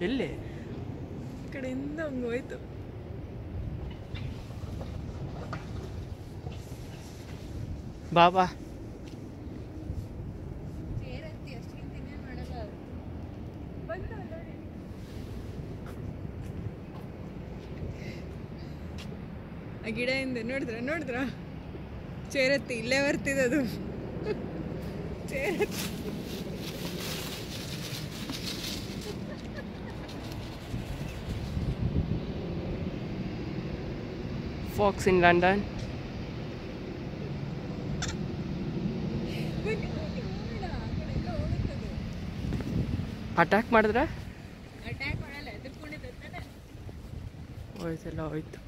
ಎಲ್ಲಿ ಈ ಕಡೆಯಿಂದ ಹಂಗೆ ಹೋಯ್ತು ಬಾಬಾ ಆ ಗಿಡ ಹಿಂದೆ ನೋಡಿದ್ರ ನೋಡಿದ್ರ ಚೇರತ್ತಿ ಇಲ್ಲೇ ಬರ್ತಿದ್ದದು ಚೇರತ್ತಿ ಫಾಕ್ಸ್ ಇನ್ ಲಂಡನ್ ಅಟ್ಯಾಕ್ ಮಾಡಿದ್ರೆ ಅಟ್ಯಾಕ್ ಮಾಡಲ್ಲ ಎದುರ್ಕೊಂಡಿದ್ದ ಹೋಯ್ತೆಲ್ಲ ಹೋಯ್ತು